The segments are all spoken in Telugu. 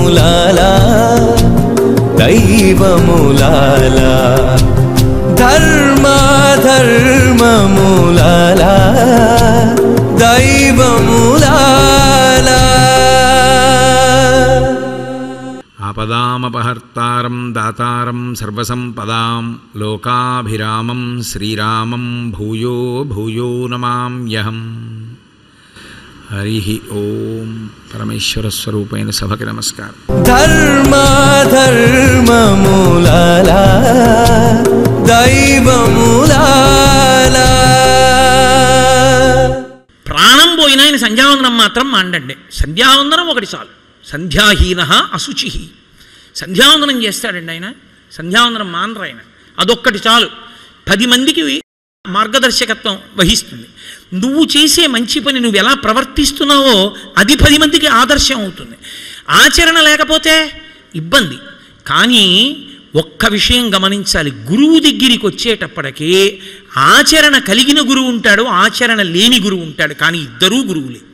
దైవములాలా దైవములాలా ధర్మ ధర్మములాలా దైవములాలా ఆపదామపహర్తారం దాతారం సర్వసంపదాం లోకాభిరామం శ్రీరామం భూయో భూయో నమామ్యహం హరి ఓం పరమేశ్వర స్వరూపైన సభకి నమస్కారం ధర్మ ధర్మములాలా దైవములాలా ప్రాణం పోయిన ఆయన సంధ్యావందనం మాత్రం మాండండి సంధ్యావందనం ఒకటి చాలు సంధ్యాహీన అశుచి సంధ్యావందనం చేస్తాడండి ఆయన సంధ్యావందనం మానరు ఆయన అదొక్కటి చాలు పది మందికి మార్గదర్శకత్వం వహిస్తుంది నువ్వు చేసే మంచి పని నువ్వు ఎలా ప్రవర్తిస్తున్నావో అది పది మందికి ఆదర్శం అవుతుంది ఆచరణ లేకపోతే ఇబ్బంది కానీ ఒక్క విషయం గమనించాలి గురువు దగ్గరికి వచ్చేటప్పటికి ఆచరణ కలిగిన గురువు ఉంటాడు ఆచరణ లేని గురువు ఉంటాడు కానీ ఇద్దరూ గురువులే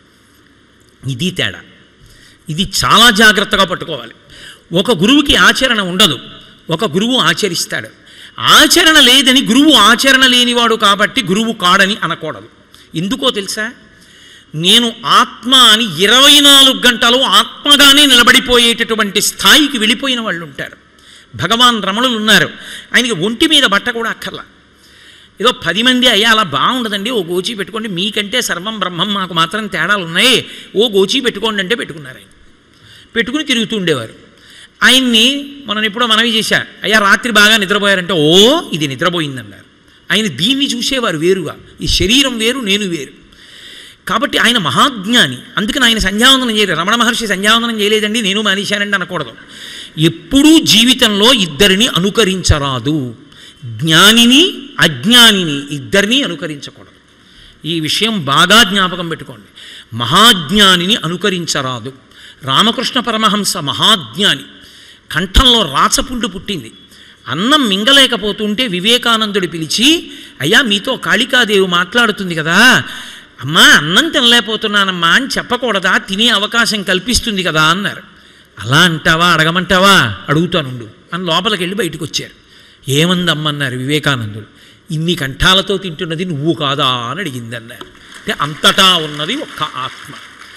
ఇది తేడా ఇది చాలా జాగ్రత్తగా పట్టుకోవాలి ఒక గురువుకి ఆచరణ ఉండదు ఒక గురువు ఆచరిస్తాడు ఆచరణ లేదని గురువు ఆచరణ లేనివాడు కాబట్టి గురువు కాడని అనకూడదు ఎందుకో తెలుసా నేను ఆత్మ అని ఇరవై నాలుగు గంటలు ఆత్మగానే నిలబడిపోయేటటువంటి స్థాయికి వెళ్ళిపోయిన వాళ్ళు ఉంటారు భగవాన్ రమణులు ఉన్నారు ఆయనకి ఒంటి మీద బట్ట కూడా అక్కర్లా ఏదో పది మంది అయ్యా అలా బాగుండదండి ఓ గోచి పెట్టుకోండి మీకంటే సర్వం బ్రహ్మం మాకు మాత్రం తేడాలు ఉన్నాయి ఓ గోచి పెట్టుకోండి అంటే పెట్టుకున్నారు ఆయన పెట్టుకుని తిరుగుతూ ఉండేవారు ఆయన్ని మనం ఎప్పుడో మనవి చేశా అయ్యా రాత్రి బాగా నిద్రపోయారంటే ఓ ఇది నిద్రపోయిందన్నారు ఆయన దీన్ని చూసేవారు వేరుగా ఈ శరీరం వేరు నేను వేరు కాబట్టి ఆయన మహాజ్ఞాని అందుకని ఆయన సంధ్యావందనం చేయలేదు రమణ మహర్షి సంధ్యావందనం చేయలేదండి నేను మానేశానండి అనకూడదు ఎప్పుడూ జీవితంలో ఇద్దరిని అనుకరించరాదు జ్ఞానిని అజ్ఞానిని ఇద్దరిని అనుకరించకూడదు ఈ విషయం బాగా జ్ఞాపకం పెట్టుకోండి మహాజ్ఞానిని అనుకరించరాదు రామకృష్ణ పరమహంస మహాజ్ఞాని కంఠంలో రాచపుండు పుట్టింది అన్నం మింగలేకపోతుంటే వివేకానందుడు పిలిచి అయ్యా మీతో కాళికాదేవి మాట్లాడుతుంది కదా అమ్మా అన్నం తినలేకపోతున్నానమ్మా అని చెప్పకూడదా తినే అవకాశం కల్పిస్తుంది కదా అన్నారు అలా అంటావా అడగమంటావా అడుగుతానుండు అని లోపలికి వెళ్ళి బయటకు వచ్చారు ఏమందమ్మన్నారు వివేకానందుడు ఇన్ని కంఠాలతో తింటున్నది నువ్వు కాదా అని అడిగిందన్నారు అంటే అంతటా ఉన్నది ఒక్క ఆత్మ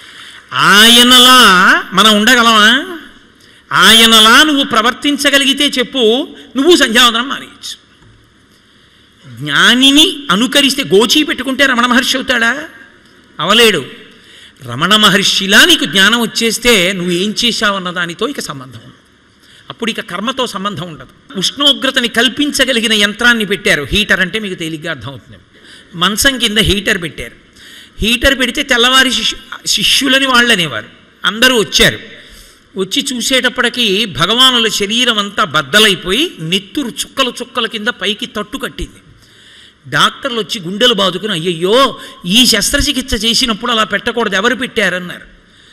ఆయనలా మనం ఉండగలమా ఆయనలా నువ్వు ప్రవర్తించగలిగితే చెప్పు నువ్వు సంధ్యావందనం మానేయచ్చు జ్ఞానిని అనుకరిస్తే గోచీ పెట్టుకుంటే రమణ మహర్షి అవుతాడా అవలేడు రమణ మహర్షిలా నీకు జ్ఞానం వచ్చేస్తే నువ్వు ఏం చేశావన్న దానితో ఇక సంబంధం ఉండదు అప్పుడు ఇక కర్మతో సంబంధం ఉండదు ఉష్ణోగ్రతని కల్పించగలిగిన యంత్రాన్ని పెట్టారు హీటర్ అంటే మీకు తేలిగ్గా అర్థమవుతుంది మంచం కింద హీటర్ పెట్టారు హీటర్ పెడితే తెల్లవారి శిష్యు శిష్యులని వాళ్ళు అనేవారు అందరూ వచ్చారు వచ్చి చూసేటప్పటికి భగవానుల శరీరం అంతా బద్దలైపోయి నెత్తురు చుక్కలు చుక్కల కింద పైకి తట్టు కట్టింది డాక్టర్లు వచ్చి గుండెలు బాదుకుని అయ్యయ్యో ఈ శస్త్రచికిత్స చేసినప్పుడు అలా పెట్టకూడదు ఎవరు పెట్టారన్నారు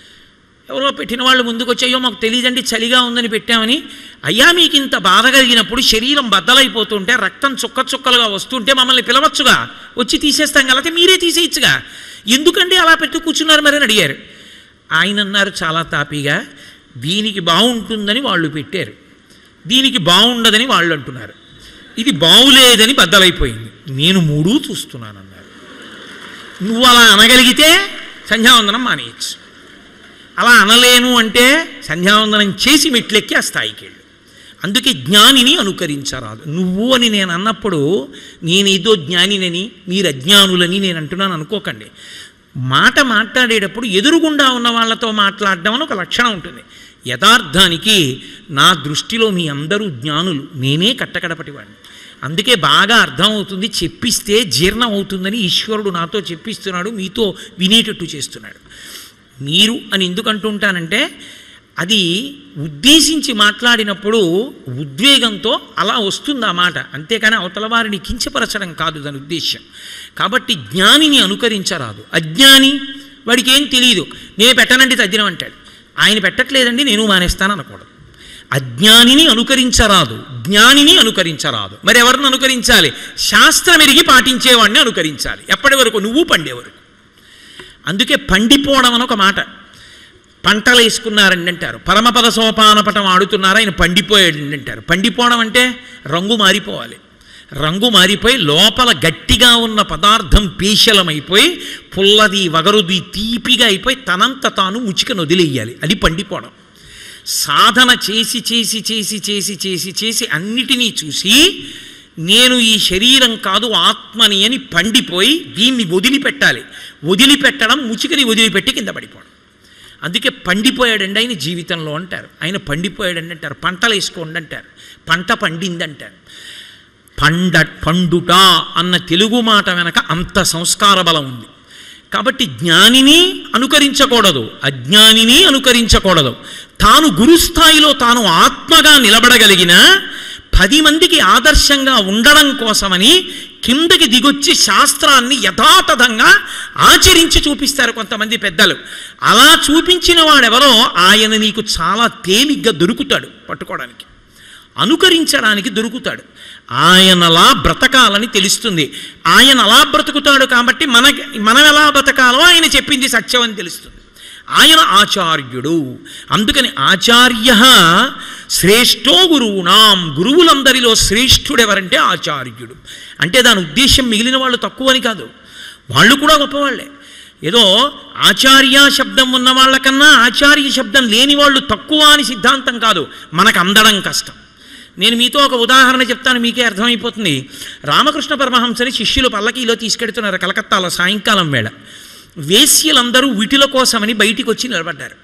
ఎవరో పెట్టిన వాళ్ళు ముందుకు వచ్చి అయ్యో మాకు తెలియదండి చలిగా ఉందని పెట్టామని అయ్యా మీకు ఇంత బాధ కలిగినప్పుడు శరీరం బద్దలైపోతుంటే రక్తం చుక్క చుక్కలుగా వస్తుంటే మమ్మల్ని పిలవచ్చుగా వచ్చి తీసేస్తాం కలిగితే మీరే తీసేయచ్చుగా ఎందుకండి అలా పెట్టి కూర్చున్నారు మరి అని అడిగారు ఆయన అన్నారు చాలా తాపీగా దీనికి బాగుంటుందని వాళ్ళు పెట్టారు దీనికి బాగుండదని వాళ్ళు అంటున్నారు ఇది బాగులేదని బద్దలైపోయింది నేను మూడూ చూస్తున్నానన్నారు నువ్వు అలా అనగలిగితే సంధ్యావందనం మానేయచ్చు అలా అనలేను అంటే సంధ్యావందనం చేసి మెట్లెక్కి ఆ స్థాయికి వెళ్ళు అందుకే జ్ఞానిని అనుకరించరాదు నువ్వు అని నేను అన్నప్పుడు నేనేదో జ్ఞానినని మీరు అజ్ఞానులని నేను అంటున్నాను అనుకోకండి మాట మాట్లాడేటప్పుడు ఎదురుగుండా ఉన్న వాళ్ళతో మాట్లాడడం అని ఒక లక్షణం ఉంటుంది యథార్థానికి నా దృష్టిలో మీ అందరూ జ్ఞానులు నేనే కట్టకడపటి వాడిని అందుకే బాగా అర్థమవుతుంది చెప్పిస్తే జీర్ణం అవుతుందని ఈశ్వరుడు నాతో చెప్పిస్తున్నాడు మీతో వినేటట్టు చేస్తున్నాడు మీరు అని ఎందుకు అంటుంటానంటే అది ఉద్దేశించి మాట్లాడినప్పుడు ఉద్వేగంతో అలా వస్తుంది ఆ మాట అంతేకాని అవతల వారిని కించపరచడం కాదు దాని ఉద్దేశ్యం కాబట్టి జ్ఞానిని అనుకరించరాదు అజ్ఞాని వాడికి ఏం తెలియదు నేను పెట్టనండి తద్దినం అంటాడు ఆయన పెట్టట్లేదండి నేను మానేస్తాను అనకూడదు అజ్ఞానిని అనుకరించరాదు జ్ఞానిని అనుకరించరాదు మరి ఎవరిని అనుకరించాలి శాస్త్రం ఎరిగి పాటించేవాడిని అనుకరించాలి ఎప్పటి వరకు నువ్వు పండే వరకు అందుకే పండిపోవడం అని ఒక మాట పంటలు వేసుకున్నారండి అంటారు పరమపద సోపానపటం ఆడుతున్నారు ఆయన పండిపోయాడండి అంటారు పండిపోవడం అంటే రంగు మారిపోవాలి రంగు మారిపోయి లోపల గట్టిగా ఉన్న పదార్థం పీశలమైపోయి పుల్లది వగరుది తీపిగా అయిపోయి తనంత తాను ముచికను వదిలేయాలి అది పండిపోవడం సాధన చేసి చేసి చేసి చేసి చేసి చేసి అన్నిటినీ చూసి నేను ఈ శరీరం కాదు ఆత్మని అని పండిపోయి దీన్ని వదిలిపెట్టాలి వదిలిపెట్టడం ముచికని వదిలిపెట్టి కింద పడిపోవడం అందుకే పండిపోయాడండి ఆయన జీవితంలో అంటారు ఆయన పండిపోయాడండి అంటారు పంటలు వేసుకోండి అంటారు పంట పండింది అంటారు పండ పండుట అన్న తెలుగు మాట వెనక అంత సంస్కార బలం ఉంది కాబట్టి జ్ఞానిని అనుకరించకూడదు అజ్ఞానిని అనుకరించకూడదు తాను గురుస్థాయిలో తాను ఆత్మగా నిలబడగలిగిన పది మందికి ఆదర్శంగా ఉండడం కోసమని కిందకి దిగొచ్చి శాస్త్రాన్ని యథాతథంగా ఆచరించి చూపిస్తారు కొంతమంది పెద్దలు అలా చూపించిన వాడెవరో ఆయన నీకు చాలా తేలిగ్గా దొరుకుతాడు పట్టుకోవడానికి అనుకరించడానికి దొరుకుతాడు ఆయనలా బ్రతకాలని తెలుస్తుంది ఆయన అలా బ్రతుకుతాడు కాబట్టి మనకి మనం ఎలా బ్రతకాలో ఆయన చెప్పింది సత్యం అని తెలుస్తుంది ఆయన ఆచార్యుడు అందుకని ఆచార్య శ్రేష్టో గురువునాం గురువులందరిలో శ్రేష్ఠుడెవరంటే ఆచార్యుడు అంటే దాని ఉద్దేశం మిగిలిన వాళ్ళు తక్కువని కాదు వాళ్ళు కూడా గొప్పవాళ్ళే ఏదో ఆచార్య శబ్దం ఉన్న వాళ్ళకన్నా ఆచార్య శబ్దం లేని వాళ్ళు తక్కువ అని సిద్ధాంతం కాదు మనకు అందడం కష్టం నేను మీతో ఒక ఉదాహరణ చెప్తాను మీకే అర్థమైపోతుంది రామకృష్ణ పరమహంసని శిష్యులు పల్లకీలో తీసుకెడుతున్నారు కలకత్తాలో సాయంకాలం వేళ వేశ్యలందరూ విటుల కోసమని బయటికి వచ్చి నిలబడ్డారు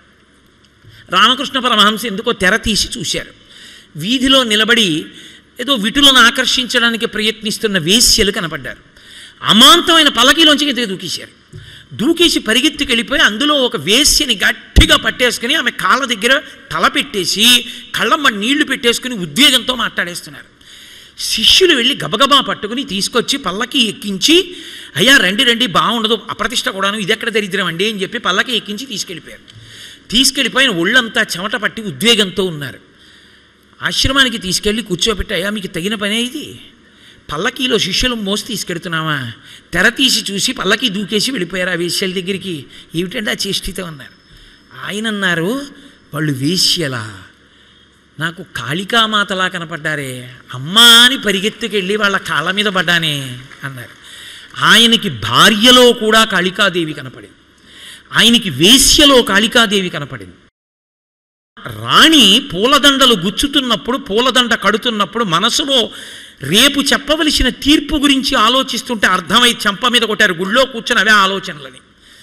రామకృష్ణ పరమహంస ఎందుకో తెర తీసి చూశారు వీధిలో నిలబడి ఏదో విటులను ఆకర్షించడానికి ప్రయత్నిస్తున్న వేశ్యలు కనపడ్డారు అమాంతమైన పల్లకీలోంచి కిందకి దూకేశారు దూకేసి పరిగెత్తుకు వెళ్ళిపోయి అందులో ఒక వేశ్యని గట్టిగా పట్టేసుకుని ఆమె కాళ్ళ దగ్గర తల పెట్టేసి కళ్ళమ్మ నీళ్లు పెట్టేసుకుని ఉద్వేగంతో మాట్లాడేస్తున్నారు శిష్యులు వెళ్ళి గబగబా పట్టుకుని తీసుకొచ్చి పల్లకి ఎక్కించి అయ్యా రండి రండి బాగుండదు అప్రతిష్ట కూడాను ఇది ఎక్కడ దరిద్రం అండి అని చెప్పి పల్లకి ఎక్కించి తీసుకెళ్ళిపోయారు తీసుకెళ్ళిపోయిన ఒళ్ళంతా చెమట పట్టి ఉద్వేగంతో ఉన్నారు ఆశ్రమానికి తీసుకెళ్ళి కూర్చోబెట్టి అయ్యా మీకు తగిన పనే ఇది పల్లకీలో శిష్యులు మోసి తీసుకెడుతున్నావా తెర తీసి చూసి పల్లకి దూకేసి వెళ్ళిపోయారు ఆ వేశ్యల దగ్గరికి ఏమిటంటే ఆ చేష్టితో అన్నారు ఆయన అన్నారు వాళ్ళు వేశ్యలా నాకు కాళికామాతలా కనపడ్డారే అమ్మా అని పరిగెత్తుకెళ్ళి వాళ్ళ కాళ్ళ మీద పడ్డానే అన్నారు ఆయనకి భార్యలో కూడా కాళికాదేవి కనపడింది ఆయనకి వేశ్యలో కాళికాదేవి కనపడింది రాణి పూలదండలు గుచ్చుతున్నప్పుడు పూలదండ కడుతున్నప్పుడు మనసులో రేపు చెప్పవలసిన తీర్పు గురించి ఆలోచిస్తుంటే అర్థమై చెంప మీద కొట్టారు గుళ్ళో కూర్చొని అవే ఆలోచనలని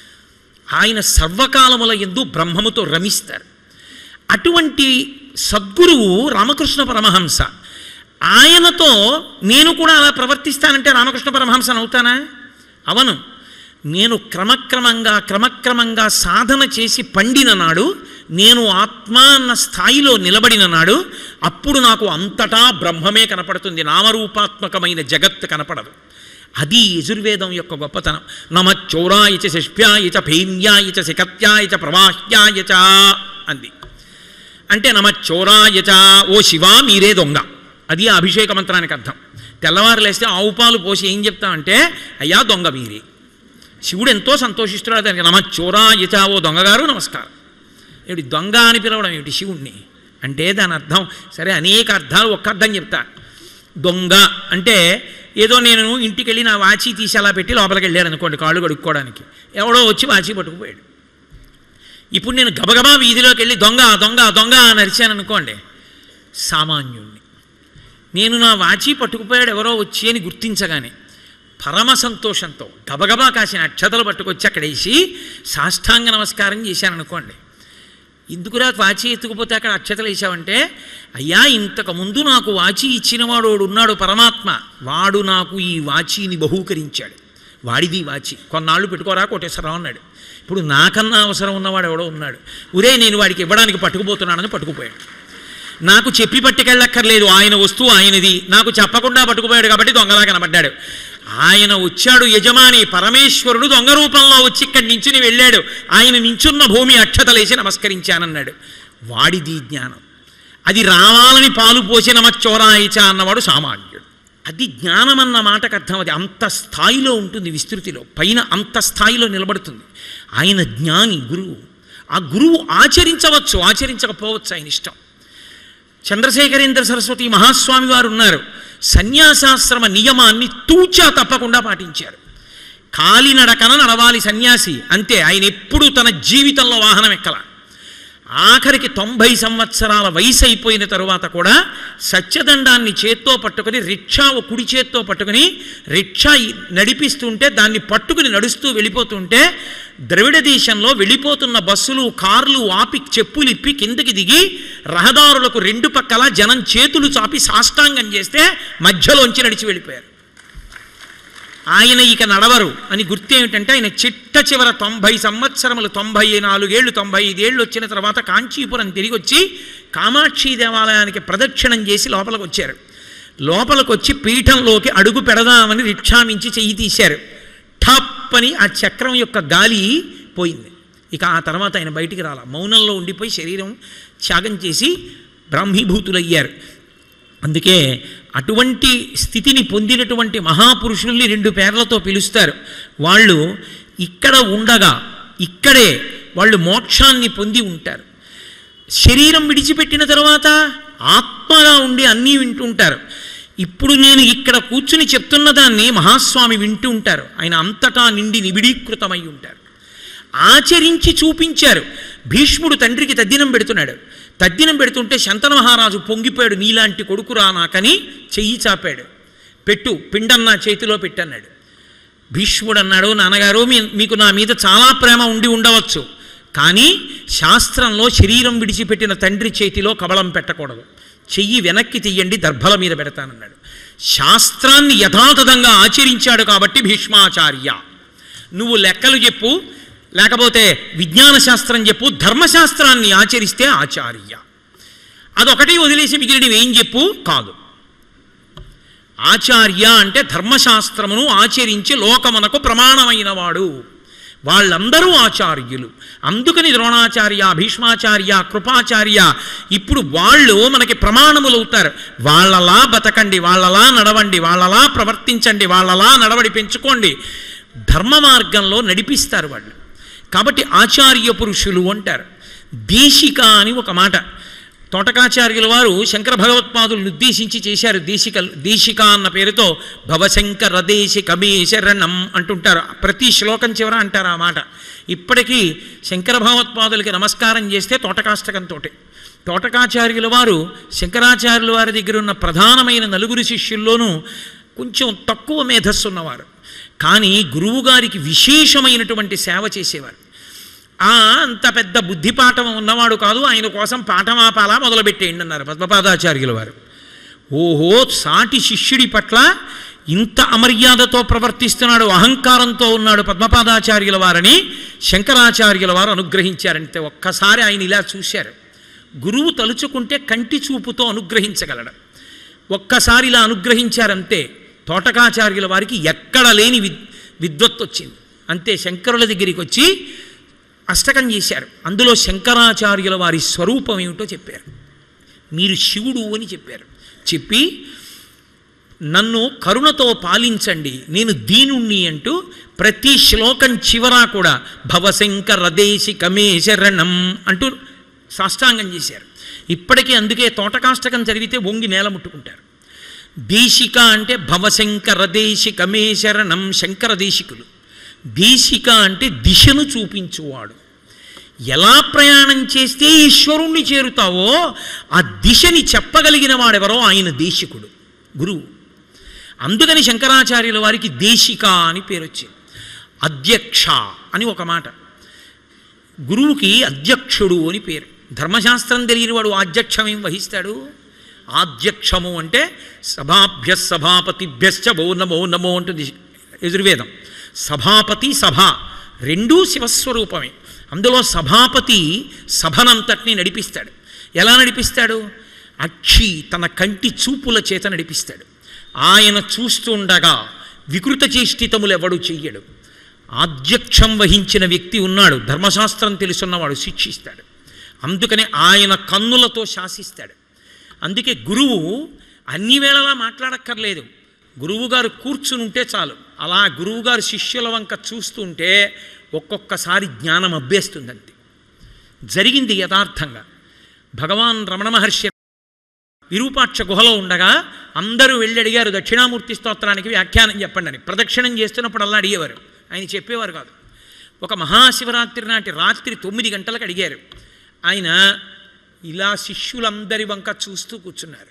ఆయన సర్వకాలముల ఎందు బ్రహ్మముతో రమిస్తారు అటువంటి సద్గురువు రామకృష్ణ పరమహంస ఆయనతో నేను కూడా అలా ప్రవర్తిస్తానంటే రామకృష్ణ పరమహంసను అవుతానా అవను నేను క్రమక్రమంగా క్రమక్రమంగా సాధన చేసి పండిన నాడు నేను ఆత్మ అన్న స్థాయిలో నిలబడిన నాడు అప్పుడు నాకు అంతటా బ్రహ్మమే కనపడుతుంది నామరూపాత్మకమైన జగత్ కనపడదు అది యజుర్వేదం యొక్క గొప్పతనం నమ చౌరాయ చ శిష్ప్యాయ చ భైమ్యాయ చ శిఖత్యాయ చ ప్రవాహ్యాయ చ అంది అంటే నమ చోరాయ చ ఓ శివ మీరే దొంగ అది ఆ అభిషేక మంత్రానికి అర్థం తెల్లవారు లేస్తే ఆవు పాలు పోసి ఏం చెప్తామంటే అయ్యా దొంగ మీరే శివుడు ఎంతో సంతోషిస్తున్నాడు దానికి నమ చోరాయ చ ఓ దొంగగారు నమస్కారం ఏమిటి దొంగ అని పిలవడం ఏమిటి శివుణ్ణి అంటే దాని అర్థం సరే అనేక అర్థాలు ఒక్క అర్థం చెప్తా దొంగ అంటే ఏదో నేను ఇంటికి వెళ్ళి నా వాచి తీసి అలా పెట్టి లోపలికి వెళ్ళాను అనుకోండి కాళ్ళు కడుక్కోవడానికి ఎవడో వచ్చి వాచి పట్టుకుపోయాడు ఇప్పుడు నేను గబగబా వీధిలోకి వెళ్ళి దొంగ దొంగ దొంగ అని అరిచాను అనుకోండి సామాన్యుణ్ణి నేను నా వాచి పట్టుకుపోయాడు ఎవరో వచ్చి అని గుర్తించగానే పరమ సంతోషంతో గబగబా కాసిన అక్షతలు పట్టుకొచ్చి అక్కడ వేసి సాష్టాంగ నమస్కారం చేశాను అనుకోండి ఎందుకురా వాచి ఎత్తుకుపోతే అక్కడ అక్షతలు వేసావంటే అయ్యా ఇంతకు ముందు నాకు వాచి ఇచ్చినవాడు వాడు ఉన్నాడు పరమాత్మ వాడు నాకు ఈ వాచీని బహూకరించాడు వాడిది ఈ వాచి కొన్నాళ్ళు పెట్టుకోరా కోటేశ్వరరావు అన్నాడు ఇప్పుడు నాకన్నా అవసరం ఉన్నవాడు ఎవడో ఉన్నాడు ఉరే నేను వాడికి ఇవ్వడానికి పట్టుకుపోతున్నానని పట్టుకుపోయాడు నాకు చెప్పి పట్టుకెళ్ళక్కర్లేదు ఆయన వస్తువు ఆయనది నాకు చెప్పకుండా పట్టుకుపోయాడు కాబట్టి దొంగలా కనబడ్డాడు ఆయన వచ్చాడు యజమాని పరమేశ్వరుడు దొంగ రూపంలో వచ్చి ఇక్కడి నించుని వెళ్ళాడు ఆయన నించున్న భూమి అక్షతలేసి నమస్కరించానన్నాడు వాడిది జ్ఞానం అది రావాలని పాలు పోసి నమచ్చోరాయిచ అన్నవాడు సామాన్యుడు అది జ్ఞానం అన్న మాటకు అర్థం అది అంత స్థాయిలో ఉంటుంది విస్తృతిలో పైన అంత స్థాయిలో నిలబడుతుంది ఆయన జ్ఞాని గురువు ఆ గురువు ఆచరించవచ్చు ఆచరించకపోవచ్చు ఆయన ఇష్టం చంద్రశేఖరేంద్ర సరస్వతి మహాస్వామి వారు ఉన్నారు సన్యాసాశ్రమ నియమాన్ని తూచా తప్పకుండా పాటించారు కాలినడకన నడవాలి సన్యాసి అంతే ఆయన ఎప్పుడూ తన జీవితంలో వాహనం ఎక్కల ఆఖరికి తొంభై సంవత్సరాల వయసు అయిపోయిన తరువాత కూడా సత్యదండాన్ని చేత్తో పట్టుకొని రిక్షా ఓ కుడి చేత్తో పట్టుకొని రిక్షా ఈ- నడిపిస్తుంటే దాన్ని పట్టుకుని నడుస్తూ వెళ్ళిపోతుంటే ద్రవిడ దేశంలో వెళ్ళిపోతున్న బస్సులు కార్లు ఆపి చెప్పులు ఇప్పి కిందకి దిగి రహదారులకు రెండు పక్కల జనం చేతులు చాపి సాష్టాంగం చేస్తే మధ్యలోంచి నడిచి వెళ్ళిపోయారు ఆయన ఇక నడవరు అని గుర్తు ఏమిటంటే ఆయన చిట్ట చివర తొంభై సంవత్సరములు తొంభై నాలుగేళ్లు తొంభై ఐదేళ్ళు వచ్చిన తర్వాత కాంచీపురం తిరిగి వచ్చి కామాక్షి దేవాలయానికి ప్రదక్షిణం చేసి లోపలికి వచ్చారు లోపలికి వచ్చి పీఠంలోకి అడుగు పెడదామని రిక్షా మించి చెయ్యి తీశారు ఠప్ అని ఆ చక్రం యొక్క గాలి పోయింది ఇక ఆ తర్వాత ఆయన బయటికి రాల మౌనంలో ఉండిపోయి శరీరం త్యాగం చేసి బ్రాహ్మీభూతులయ్యారు అందుకే అటువంటి స్థితిని పొందినటువంటి మహాపురుషుల్ని రెండు పేర్లతో పిలుస్తారు వాళ్ళు ఇక్కడ ఉండగా ఇక్కడే వాళ్ళు మోక్షాన్ని పొంది ఉంటారు శరీరం విడిచిపెట్టిన తర్వాత ఆత్మగా ఉండి అన్నీ వింటుంటారు ఇప్పుడు నేను ఇక్కడ కూర్చుని చెప్తున్న దాన్ని మహాస్వామి వింటూ ఉంటారు ఆయన అంతటా నిండి నిబిడీకృతమై ఉంటారు ఆచరించి చూపించారు భీష్ముడు తండ్రికి తద్దినం పెడుతున్నాడు తద్దినం పెడుతుంటే శంతన మహారాజు పొంగిపోయాడు నీలాంటి కొడుకురా నాకని చెయ్యి చాపాడు పెట్టు పిండం నా చేతిలో పెట్టన్నాడు భీష్ముడు అన్నాడు నాన్నగారు మీ- మీకు నా మీద చాలా ప్రేమ ఉండి ఉండవచ్చు కానీ శాస్త్రంలో శరీరం విడిచిపెట్టిన తండ్రి చేతిలో కబళం పెట్టకూడదు చెయ్యి వెనక్కి తీయండి దర్భల మీద పెడతానన్నాడు శాస్త్రాన్ని యథాతథంగా ఆచరించాడు కాబట్టి భీష్మాచార్య నువ్వు లెక్కలు చెప్పు లేకపోతే విజ్ఞాన శాస్త్రం చెప్పు ధర్మశాస్త్రాన్ని ఆచరిస్తే ఆచార్య అదొకటి వదిలేసి మిగిలినవి ఏం చెప్పు కాదు ఆచార్య అంటే ధర్మశాస్త్రమును ఆచరించి లోకమునకు ప్రమాణమైన వాడు వాళ్ళందరూ ఆచార్యులు అందుకని ద్రోణాచార్య భీష్మాచార్య కృపాచార్య ఇప్పుడు వాళ్ళు మనకి ప్రమాణములు అవుతారు వాళ్ళలా బతకండి వాళ్ళలా నడవండి వాళ్ళలా ప్రవర్తించండి వాళ్ళలా నడవడి పెంచుకోండి ధర్మ మార్గంలో నడిపిస్తారు వాళ్ళు కాబట్టి ఆచార్య పురుషులు అంటారు దేశిక అని ఒక మాట తోటకాచార్యుల వారు శంకర భగవత్పాదులను ఉద్దేశించి చేశారు దేశిక దేశిక అన్న పేరుతో భవశంకర దేశికమే శరణం అంటుంటారు ప్రతి శ్లోకం చివర అంటారు ఆ మాట ఇప్పటికీ శంకర భగవత్పాదులకి నమస్కారం చేస్తే తోటకాష్టకంతో తోటకాచార్యుల వారు శంకరాచార్యుల వారి దగ్గర ఉన్న ప్రధానమైన నలుగురు శిష్యుల్లోనూ కొంచెం తక్కువ మేధస్సు ఉన్నవారు కానీ గురువుగారికి విశేషమైనటువంటి సేవ చేసేవారు ఆ అంత పెద్ద బుద్ధిపాఠం ఉన్నవాడు కాదు ఆయన కోసం పాఠమాపాలా మొదలుపెట్టేయండి అన్నారు పద్మపాదాచార్యుల వారు ఓహో సాటి శిష్యుడి పట్ల ఇంత అమర్యాదతో ప్రవర్తిస్తున్నాడు అహంకారంతో ఉన్నాడు పద్మపాదాచార్యుల వారని శంకరాచార్యుల వారు అనుగ్రహించారంటే ఒక్కసారి ఆయన ఇలా చూశారు గురువు తలుచుకుంటే కంటి చూపుతో అనుగ్రహించగలడు ఒక్కసారి ఇలా అనుగ్రహించారంతే తోటకాచార్యుల వారికి ఎక్కడ లేని విద్ విద్వత్తు వచ్చింది అంతే శంకరుల దగ్గరికి వచ్చి అష్టకం చేశారు అందులో శంకరాచార్యుల వారి స్వరూపం ఏమిటో చెప్పారు మీరు శివుడు అని చెప్పారు చెప్పి నన్ను కరుణతో పాలించండి నేను దీనుణ్ణి అంటూ ప్రతి శ్లోకం చివరా కూడా భవశంకర దేశికమే శరణం అంటూ సాష్టాంగం చేశారు ఇప్పటికీ అందుకే తోటకాష్టకం చదివితే వంగి నేల ముట్టుకుంటారు దేశిక అంటే భవశంకర దేశికమే శరణం శంకర దేశికులు దేశిక అంటే దిశను చూపించువాడు ఎలా ప్రయాణం చేస్తే ఈశ్వరుణ్ణి చేరుతావో ఆ దిశని చెప్పగలిగిన వాడెవరో ఆయన దేశికుడు గురువు అందుకని శంకరాచార్యుల వారికి దేశిక అని పేరు వచ్చింది అధ్యక్ష అని ఒక మాట గురువుకి అధ్యక్షుడు అని పేరు ధర్మశాస్త్రం తెలియని వాడు ఆధ్యక్షం ఏం వహిస్తాడు ఆధ్యక్షము అంటే సభాభ్య సభాపతిభ్యశ్చ ఓ నమో నమో అంటుంది యజుర్వేదం సభాపతి సభ రెండూ శివస్వరూపమే అందులో సభాపతి సభనంతటిని నడిపిస్తాడు ఎలా నడిపిస్తాడు అక్షి తన కంటి చూపుల చేత నడిపిస్తాడు ఆయన చూస్తుండగా వికృత చేష్టితములెవడు చెయ్యడు ఆధ్యక్షం వహించిన వ్యక్తి ఉన్నాడు ధర్మశాస్త్రం తెలుసున్నవాడు శిక్షిస్తాడు అందుకనే ఆయన కన్నులతో శాసిస్తాడు అందుకే గురువు అన్ని వేళలా మాట్లాడక్కర్లేదు గురువుగారు కూర్చుని ఉంటే చాలు అలా గురువుగారు శిష్యుల వంక చూస్తుంటే ఒక్కొక్కసారి జ్ఞానం అబ్బేస్తుంది అంతే జరిగింది యథార్థంగా భగవాన్ రమణ మహర్షి విరూపాక్ష గుహలో ఉండగా అందరూ వెళ్ళి అడిగారు దక్షిణామూర్తి స్తోత్రానికి వ్యాఖ్యానం చెప్పండి అని ప్రదక్షిణం చేస్తున్నప్పుడు అలా అడిగేవారు ఆయన చెప్పేవారు కాదు ఒక మహాశివరాత్రి నాటి రాత్రి తొమ్మిది గంటలకు అడిగారు ఆయన ఇలా శిష్యులందరి వంక చూస్తూ కూర్చున్నారు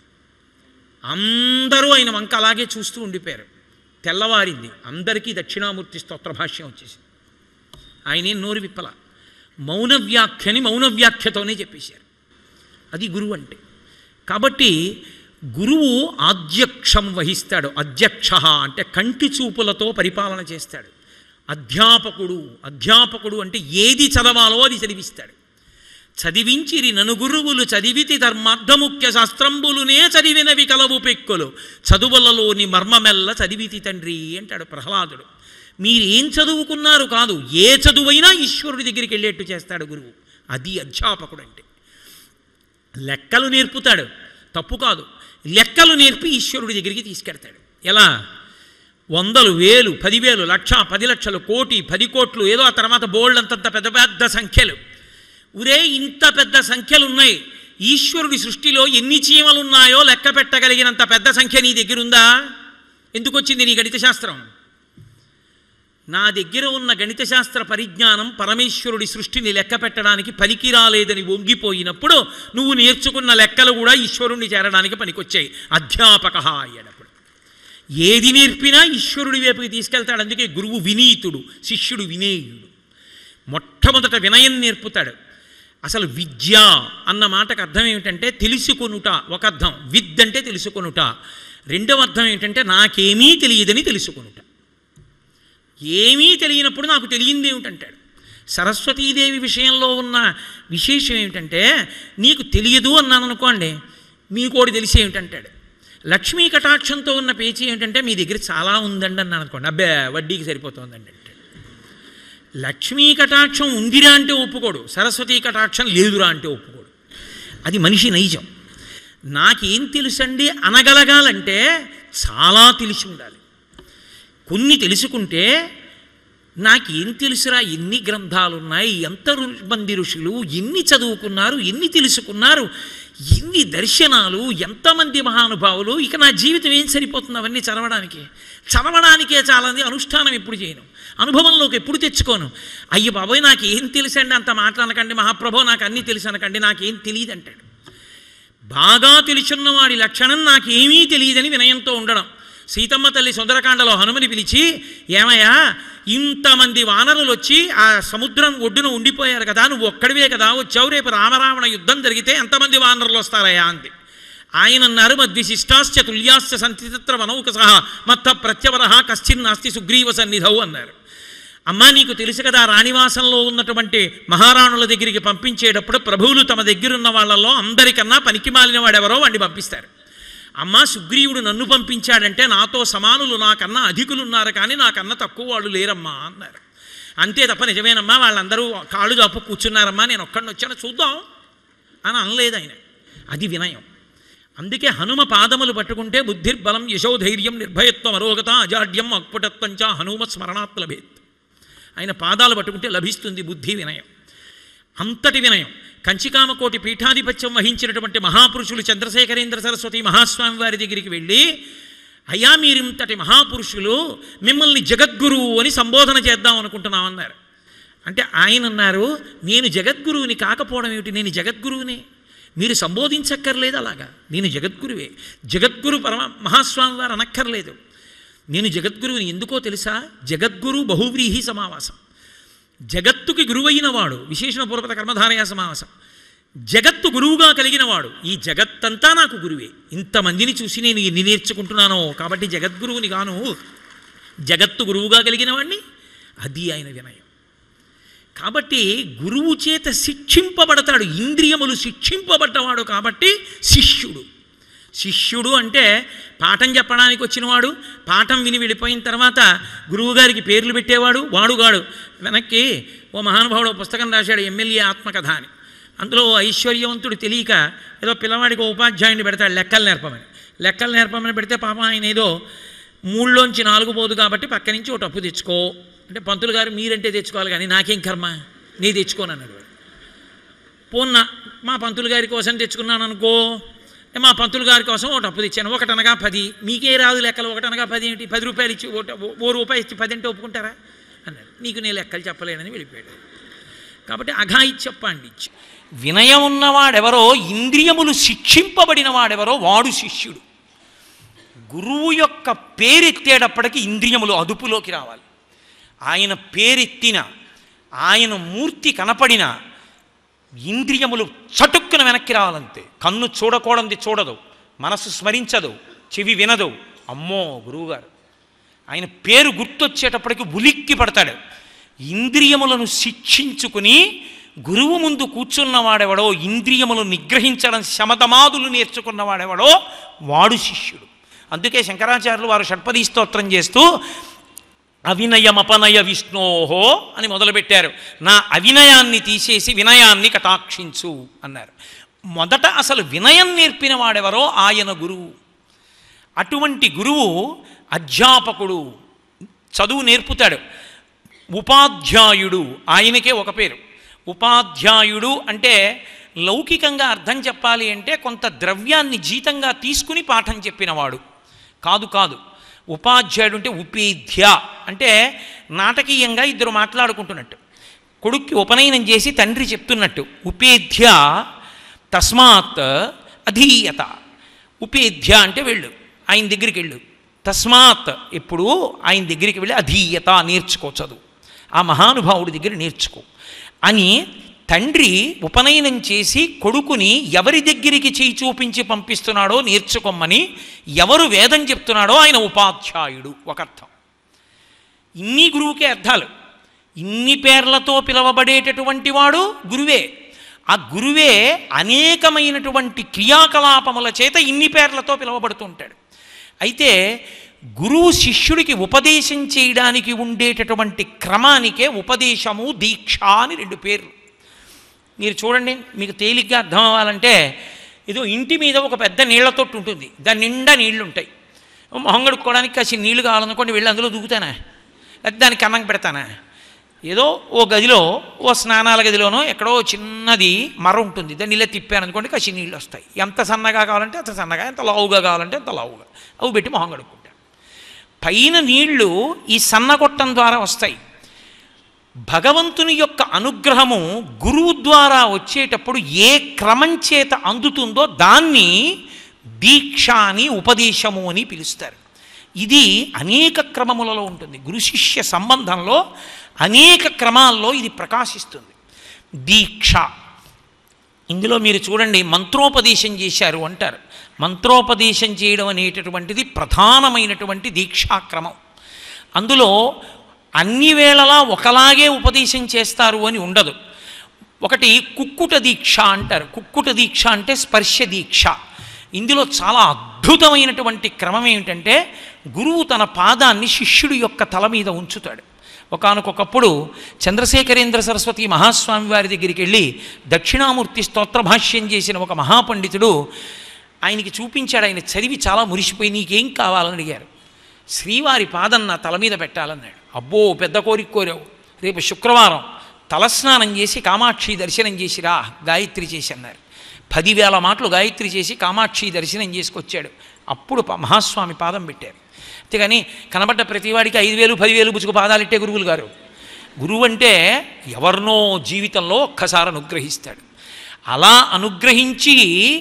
అందరూ ఆయన వంక అలాగే చూస్తూ ఉండిపోయారు తెల్లవారింది అందరికీ దక్షిణామూర్తి స్తోత్ర భాష్యం వచ్చేసింది ఆయన ఏం నోరు విప్పల మౌన వ్యాఖ్యని మౌన వ్యాఖ్యతోనే చెప్పేశారు అది గురువు అంటే కాబట్టి గురువు ఆధ్యక్షం వహిస్తాడు అధ్యక్ష అంటే కంటి చూపులతో పరిపాలన చేస్తాడు అధ్యాపకుడు అధ్యాపకుడు అంటే ఏది చదవాలో అది చదివిస్తాడు చదివించిరి ననుగురువులు చదివితి ధర్మార్థముఖ్య శాస్త్రంబులునే చదివినవి కలవు పెక్కులు చదువులలోని మర్మమెల్ల చదివితి తండ్రి అంటాడు ప్రహ్లాదుడు మీరేం చదువుకున్నారు కాదు ఏ చదువైనా ఈశ్వరుడి దగ్గరికి వెళ్ళేట్టు చేస్తాడు గురువు అది అధ్యాపకుడు అంటే లెక్కలు నేర్పుతాడు తప్పు కాదు లెక్కలు నేర్పి ఈశ్వరుడి దగ్గరికి తీసుకెడతాడు ఎలా వందలు వేలు పదివేలు లక్ష పది లక్షలు కోటి పది కోట్లు ఏదో ఆ తర్వాత బోల్డ్ అంతంత పెద్ద పెద్ద సంఖ్యలు ఉరే ఇంత పెద్ద సంఖ్యలు ఉన్నాయి ఈశ్వరుడి సృష్టిలో ఎన్ని చీమలు ఉన్నాయో లెక్క పెట్టగలిగినంత పెద్ద సంఖ్య నీ దగ్గర ఉందా ఎందుకు వచ్చింది నీ గణిత శాస్త్రం నా దగ్గర ఉన్న గణిత శాస్త్ర పరిజ్ఞానం పరమేశ్వరుడి సృష్టిని లెక్క పెట్టడానికి పనికి రాలేదని వంగిపోయినప్పుడు నువ్వు నేర్చుకున్న లెక్కలు కూడా ఈశ్వరుణ్ణి చేరడానికి పనికొచ్చాయి అధ్యాపక అయ్యేటప్పుడు ఏది నేర్పినా ఈశ్వరుడి వైపుకి తీసుకెళ్తాడు అందుకే గురువు వినీతుడు శిష్యుడు వినేయుడు మొట్టమొదట వినయం నేర్పుతాడు అసలు విద్య అన్న మాటకు అర్థం ఏమిటంటే తెలుసుకొనుట ఒక అర్థం విద్ అంటే తెలుసుకొనుట రెండవ అర్థం ఏమిటంటే నాకేమీ తెలియదని తెలుసుకొనుట ఏమీ తెలియనప్పుడు నాకు తెలియంది ఏమిటంటాడు సరస్వతీదేవి విషయంలో ఉన్న విశేషం ఏమిటంటే నీకు తెలియదు అన్నాను అనుకోండి మీకోటి తెలిసి ఏమిటంటాడు లక్ష్మీ కటాక్షంతో ఉన్న పేచీ ఏమిటంటే మీ దగ్గర చాలా ఉందండి అన్నాను అనుకోండి అబ్బే వడ్డీకి సరిపోతుందండి అంటాడు లక్ష్మీ కటాక్షం ఉందిరా అంటే ఒప్పుకోడు సరస్వతీ కటాక్షం లేదురా అంటే ఒప్పుకోడు అది మనిషి నైజం నాకేం తెలుసండి అనగలగాలంటే చాలా తెలిసి ఉండాలి కొన్ని తెలుసుకుంటే నాకేం తెలుసురా ఎన్ని గ్రంథాలు ఉన్నాయి ఎంత రు- మంది ఋషులు ఎన్ని చదువుకున్నారు ఎన్ని తెలుసుకున్నారు ఎన్ని దర్శనాలు ఎంతమంది మహానుభావులు ఇక నా జీవితం ఏం సరిపోతుంది అవన్నీ చదవడానికి చదవడానికే చాలాది అనుష్ఠానం ఎప్పుడు చేయను అనుభవంలోకి ఎప్పుడు తెచ్చుకోను అయ్య బాబోయ్ నాకు ఏం తెలుసండి అంత మాట్లాడకండి మహాప్రభో నాకు అన్నీ తెలుసు అనకండి నాకేం తెలియదు అంటాడు బాగా తెలుసున్న వాడి లక్షణం నాకేమీ తెలియదని వినయంతో ఉండడం సీతమ్మ తల్లి సుందరకాండలో హనుమని పిలిచి ఏమయ్యా ఇంతమంది వానరులు వచ్చి ఆ సముద్రం ఒడ్డున ఉండిపోయారు కదా నువ్వు ఒక్కడివే కదా వచ్చావు రేపు రామరావణ యుద్ధం జరిగితే ఎంతమంది వానరులు వస్తారయ్యా అంది ఆయన అన్నారు మద్విశిష్టాశ్చ తుల్యాశ్చ సంతిత్ర వనౌక సహా మత్త ప్రత్యవర కశ్చిన్నాస్తి సుగ్రీవ సన్నిధౌ అన్నారు అమ్మా నీకు తెలుసు కదా రాణివాసంలో ఉన్నటువంటి మహారాణుల దగ్గరికి పంపించేటప్పుడు ప్రభువులు తమ దగ్గరున్న వాళ్ళల్లో అందరికన్నా పనికి మాలిన వాడెవరో వాడిని పంపిస్తారు అమ్మా సుగ్రీవుడు నన్ను పంపించాడంటే నాతో సమానులు నాకన్నా అధికులు ఉన్నారు కానీ నాకన్నా తక్కువ వాళ్ళు లేరమ్మా అన్నారు అంతే తప్ప నిజమేనమ్మా వాళ్ళందరూ కాళ్ళు తప్పు కూర్చున్నారమ్మా నేను ఒక్కడిని వచ్చాను చూద్దాం అని అనలేదు ఆయన అది వినయం అందుకే హనుమ పాదములు పట్టుకుంటే బుద్ధిర్బలం యశోధైర్యం నిర్భయత్వం అరోగత అజాడ్యం అక్పుటత్వంచ హనుమ స్మరణాత్ లభేత్ ఆయన పాదాలు పట్టుకుంటే లభిస్తుంది బుద్ధి వినయం అంతటి వినయం కంచికామకోటి పీఠాధిపత్యం వహించినటువంటి మహాపురుషులు చంద్రశేఖరేంద్ర సరస్వతి మహాస్వామి వారి దగ్గరికి వెళ్ళి అయ్యా మీరింతటి మహాపురుషులు మిమ్మల్ని జగద్గురువు అని సంబోధన చేద్దాం అనుకుంటున్నామన్నారు అంటే ఆయన అన్నారు నేను జగద్గురువుని కాకపోవడం ఏమిటి నేను జగద్గురువుని మీరు సంబోధించక్కర్లేదు అలాగా నేను జగద్గురువే జగద్గురు పరమ మహాస్వామి వారు అనక్కర్లేదు నేను జగద్గురువుని ఎందుకో తెలుసా జగద్గురు బహువ్రీహి సమావాసం జగత్తుకి గురువైన వాడు విశేషణ పూర్వత కర్మధారయ సమావాసం జగత్తు గురువుగా కలిగిన వాడు ఈ జగత్తంతా నాకు గురువే ఇంతమందిని చూసి నేను ఎన్ని నేర్చుకుంటున్నానో కాబట్టి జగద్గురువుని గాను జగత్తు గురువుగా కలిగిన వాడిని అది ఆయన వినయం కాబట్టి గురువు చేత శిక్షింపబడతాడు ఇంద్రియములు శిక్షింపబడ్డవాడు కాబట్టి శిష్యుడు శిష్యుడు అంటే పాఠం చెప్పడానికి వచ్చినవాడు పాఠం విని వెళ్ళిపోయిన తర్వాత గురువుగారికి పేర్లు పెట్టేవాడు వాడుగాడు వెనక్కి ఓ మహానుభావుడు ఓ పుస్తకం రాశాడు ఎమ్మెల్యే ఆత్మకథ అని అందులో ఓ ఐశ్వర్యవంతుడు తెలియక ఏదో పిల్లవాడికి ఓ ఉపాధ్యాయుడిని పెడతాడు లెక్కలు నేర్పమని లెక్కలు నేర్పమని పెడితే పాపం ఆయన ఏదో మూడులోంచి నాలుగు పోదు కాబట్టి పక్క నుంచి ఒక అప్పు తెచ్చుకో అంటే పంతులు గారు మీరంటే తెచ్చుకోవాలి కానీ నాకేం కర్మ నీ తెచ్చుకోను అన్నాడు వాడు. పోన్న మా పంతులు గారి కోసం తెచ్చుకున్నాను అనుకో ఏ మా పంతులు గారి కోసం ఒకటి అప్పు తెచ్చాను ఒకటనగా పది మీకే రాదు లెక్కలు ఒకటనగా పది ఏంటి పది రూపాయలు ఇచ్చి ఓట- ఓ- ఓ రూపాయి ఇచ్చి పది అంటే ఒప్పుకుంటారా అన్నాడు నీకు నేను లెక్కలు చెప్పలేనని వెళ్ళిపోయాడు కాబట్టి అఘాయిత్యప్పండి వినయం ఉన్నవాడెవరో ఇంద్రియములు శిక్షింపబడిన వాడెవరో వాడు శిష్యుడు గురువు యొక్క పేరెత్తేటప్పటికి ఇంద్రియములు అదుపులోకి రావాలి ఆయన పేరెత్తిన ఆయన మూర్తి కనపడిన ఇంద్రియములు చటుక్కున వెనక్కి రావాలంతే కన్ను చూడకూడంది చూడదు మనసు స్మరించదు చెవి వినదు అమ్మో గురువుగారు ఆయన పేరు గుర్తొచ్చేటప్పటికి ఉలిక్కి పడతాడు ఇంద్రియములను శిక్షించుకుని గురువు ముందు కూర్చున్నవాడెవడో ఇంద్రియములు నిగ్రహించడం శమతమాదులు నేర్చుకున్నవాడెవడో వాడు శిష్యుడు అందుకే శంకరాచార్యులు వారు షట్పదీ స్తోత్రం చేస్తూ అవినయమపనయ విష్ణోహో అని మొదలుపెట్టారు నా అవినయాన్ని తీసేసి వినయాన్ని కటాక్షించు అన్నారు మొదట అసలు వినయం నేర్పిన వాడెవరో ఆయన గురువు అటువంటి గురువు అధ్యాపకుడు చదువు నేర్పుతాడు ఉపాధ్యాయుడు ఆయనకే ఒక పేరు ఉపాధ్యాయుడు అంటే లౌకికంగా అర్థం చెప్పాలి అంటే కొంత ద్రవ్యాన్ని జీతంగా తీసుకుని పాఠం చెప్పినవాడు కాదు కాదు ఉపాధ్యాయుడు అంటే ఉపేధ్య అంటే నాటకీయంగా ఇద్దరు మాట్లాడుకుంటున్నట్టు కొడుక్కి ఉపనయనం చేసి తండ్రి చెప్తున్నట్టు ఉపేధ్య తస్మాత్ అధీయత ఉపేధ్య అంటే వెళ్ళు ఆయన దగ్గరికి వెళ్ళు తస్మాత్ ఎప్పుడు ఆయన దగ్గరికి వెళ్ళి అధీయత నేర్చుకో చదువు ఆ మహానుభావుడి దగ్గర నేర్చుకో అని తండ్రి ఉపనయనం చేసి కొడుకుని ఎవరి దగ్గరికి చేయి చూపించి పంపిస్తున్నాడో నేర్చుకోమని ఎవరు వేదం చెప్తున్నాడో ఆయన ఉపాధ్యాయుడు ఒక అర్థం ఇన్ని గురువుకే అర్థాలు ఇన్ని పేర్లతో పిలవబడేటటువంటి వాడు గురువే ఆ గురువే అనేకమైనటువంటి క్రియాకలాపముల చేత ఇన్ని పేర్లతో పిలువబడుతూ ఉంటాడు అయితే గురువు శిష్యుడికి ఉపదేశం చేయడానికి ఉండేటటువంటి క్రమానికే ఉపదేశము దీక్ష అని రెండు పేర్లు మీరు చూడండి మీకు తేలిగ్గా అర్థం అవ్వాలంటే ఏదో ఇంటి మీద ఒక పెద్ద నీళ్ల తొట్టు ఉంటుంది దాని నిండా నీళ్లు ఉంటాయి మొహం కడుక్కోవడానికి కాసి నీళ్లు కావాలనుకోండి వెళ్ళి అందులో దూకుతానా లేకపోతే దానికి అన్నం పెడతానా ఏదో ఓ గదిలో ఓ స్నానాల గదిలోనో ఎక్కడో చిన్నది మర ఉంటుంది దాన్ని ఇలా తిప్పాను అనుకోండి కాసి నీళ్ళు వస్తాయి ఎంత సన్నగా కావాలంటే అంత సన్నగా ఎంత లావుగా కావాలంటే అంత లావుగా అవి పెట్టి మొహం కడుక్కుంటాను పైన నీళ్లు ఈ సన్నగొట్టం ద్వారా వస్తాయి భగవంతుని యొక్క అనుగ్రహము గురువు ద్వారా వచ్చేటప్పుడు ఏ క్రమం చేత అందుతుందో దాన్ని దీక్ష అని ఉపదేశము అని పిలుస్తారు ఇది అనేక క్రమములలో ఉంటుంది గురు శిష్య సంబంధంలో అనేక క్రమాల్లో ఇది ప్రకాశిస్తుంది దీక్ష ఇందులో మీరు చూడండి మంత్రోపదేశం చేశారు అంటారు మంత్రోపదేశం చేయడం అనేటటువంటిది ప్రధానమైనటువంటి దీక్షాక్రమం అందులో అన్ని వేళలా ఒకలాగే ఉపదేశం చేస్తారు అని ఉండదు ఒకటి కుక్కుట దీక్ష అంటారు కుక్కుట దీక్ష అంటే స్పర్శ దీక్ష ఇందులో చాలా అద్భుతమైనటువంటి క్రమం ఏమిటంటే గురువు తన పాదాన్ని శిష్యుడి యొక్క తల మీద ఉంచుతాడు ఒకానొకప్పుడు చంద్రశేఖరేంద్ర సరస్వతి మహాస్వామి వారి దగ్గరికి వెళ్ళి దక్షిణామూర్తి స్తోత్ర భాష్యం చేసిన ఒక మహాపండితుడు ఆయనకి చూపించాడు ఆయన చదివి చాలా మురిసిపోయి నీకేం కావాలని అడిగారు శ్రీవారి పాదం నా తల మీద పెట్టాలన్నాడు అబ్బో పెద్ద కోరిక కోరావు రేపు శుక్రవారం తలస్నానం చేసి కామాక్షి దర్శనం చేసిరా గాయత్రి చేసి అన్నారు పదివేల మాటలు గాయత్రి చేసి కామాక్షి దర్శనం చేసుకొచ్చాడు అప్పుడు ప- మహాస్వామి పాదం పెట్టారు అంతేగాని కనబడ్డ ప్రతివాడికి ఐదు వేలు పదివేలు బుచ్చుకు పాదాలిట్టే గురువులు గారు గురువు అంటే ఎవరినో జీవితంలో ఒక్కసారి అనుగ్రహిస్తాడు అలా అనుగ్రహించి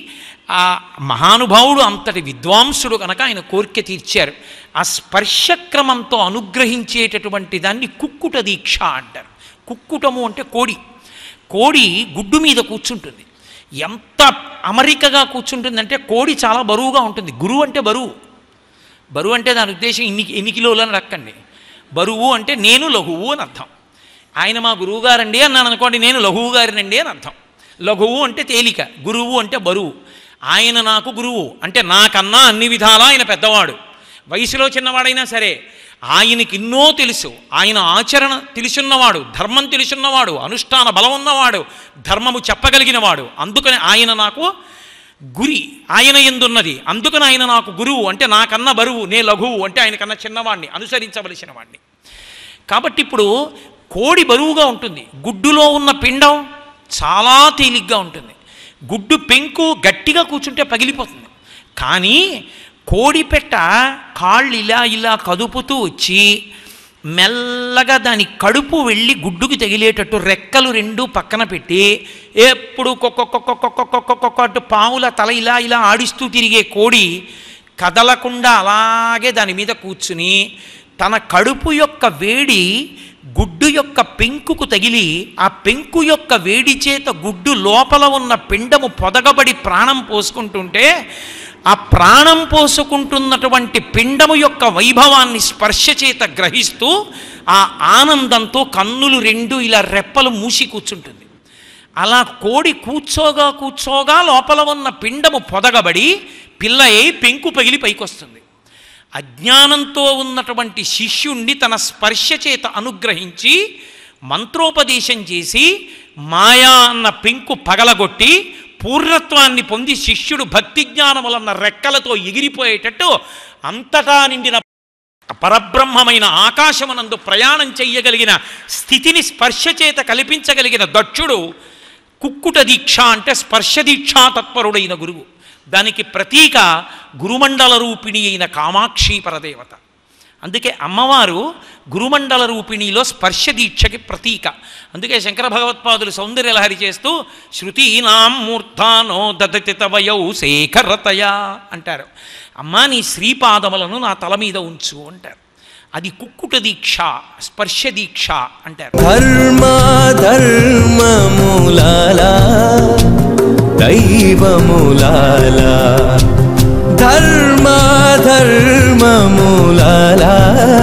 ఆ మహానుభావుడు అంతటి విద్వాంసుడు కనుక ఆయన కోరిక తీర్చారు ఆ స్పర్శక్రమంతో అనుగ్రహించేటటువంటి దాన్ని కుక్కుట దీక్ష అంటారు కుక్కుటము అంటే కోడి కోడి గుడ్డు మీద కూర్చుంటుంది ఎంత అమరికగా కూర్చుంటుందంటే కోడి చాలా బరువుగా ఉంటుంది గురువు అంటే బరువు బరువు అంటే దాని ఉద్దేశం ఇన్ని ఎన్ని కిలోలు అని రక్కండి బరువు అంటే నేను లఘువు అని అర్థం ఆయన మా గురువు గారండి అన్నాను అనుకోండి నేను లఘువు గారినండి అని అర్థం లఘువు అంటే తేలిక గురువు అంటే బరువు ఆయన నాకు గురువు అంటే నాకన్నా అన్ని విధాలా ఆయన పెద్దవాడు వయసులో చిన్నవాడైనా సరే ఆయనకి ఎన్నో తెలుసు ఆయన ఆచరణ తెలుసున్నవాడు ధర్మం తెలుసున్నవాడు అనుష్ఠాన బలం ఉన్నవాడు ధర్మము చెప్పగలిగినవాడు అందుకని ఆయన నాకు గురి ఆయన ఎందున్నది అందుకని ఆయన నాకు గురువు అంటే నాకన్నా బరువు నే లఘువు అంటే ఆయన కన్నా చిన్నవాడిని అనుసరించవలసిన వాడిని కాబట్టి ఇప్పుడు కోడి బరువుగా ఉంటుంది గుడ్డులో ఉన్న పిండం చాలా తేలిగ్గా ఉంటుంది గుడ్డు పెంకు గట్టిగా కూర్చుంటే పగిలిపోతుంది కానీ కోడిపెట్ట కాళ్ళు ఇలా ఇలా కదుపుతూ వచ్చి మెల్లగా దాని కడుపు వెళ్ళి గుడ్డుకి తగిలేటట్టు రెక్కలు రెండు పక్కన పెట్టి ఎప్పుడు కొక్కొక్కొక్కొక్కొక్కొక్కొక్కొక్కొక్క అంటూ పావుల తల ఇలా ఇలా ఆడిస్తూ తిరిగే కోడి కదలకుండా అలాగే దాని మీద కూర్చుని తన కడుపు యొక్క వేడి గుడ్డు యొక్క పెంకుకు తగిలి ఆ పెంకు యొక్క వేడి చేత గుడ్డు లోపల ఉన్న పిండము పొదగబడి ప్రాణం పోసుకుంటుంటే ఆ ప్రాణం పోసుకుంటున్నటువంటి పిండము యొక్క వైభవాన్ని స్పర్శ చేత గ్రహిస్తూ ఆ ఆనందంతో కన్నులు రెండు ఇలా రెప్పలు మూసి కూర్చుంటుంది అలా కోడి కూర్చోగా కూర్చోగా లోపల ఉన్న పిండము పొదగబడి పిల్ల అయి పెంకు పగిలి పైకొస్తుంది అజ్ఞానంతో ఉన్నటువంటి శిష్యుణ్ణి తన స్పర్శ చేత అనుగ్రహించి మంత్రోపదేశం చేసి మాయా అన్న పెంకు పగలగొట్టి పూర్ణత్వాన్ని పొంది శిష్యుడు భక్తి జ్ఞానములన్న రెక్కలతో ఎగిరిపోయేటట్టు అంతటా నిండిన పరబ్రహ్మమైన ఆకాశమునందు ప్రయాణం చెయ్యగలిగిన స్థితిని స్పర్శ చేత కల్పించగలిగిన దక్షుడు కుక్కుట దీక్ష అంటే స్పర్శ దీక్షా తత్పరుడైన గురువు దానికి ప్రతీక గురుమండల రూపిణి అయిన కామాక్షి పరదేవత అందుకే అమ్మవారు గురుమండల రూపిణిలో స్పర్శ దీక్షకి ప్రతీక అందుకే శంకర భగవత్పాదులు సౌందర్యలహరి చేస్తూ శృతీనాం మూర్ధానో దదతి తవయౌ శేఖరతయ అంటారు అమ్మా నీ శ్రీపాదములను నా తల మీద ఉంచు అంటారు అది కుక్కుట దీక్ష స్పర్శ దీక్ష అంటారు ధర్మ ధర్మములాల దైవములాల ధర్మ ధర్మములాల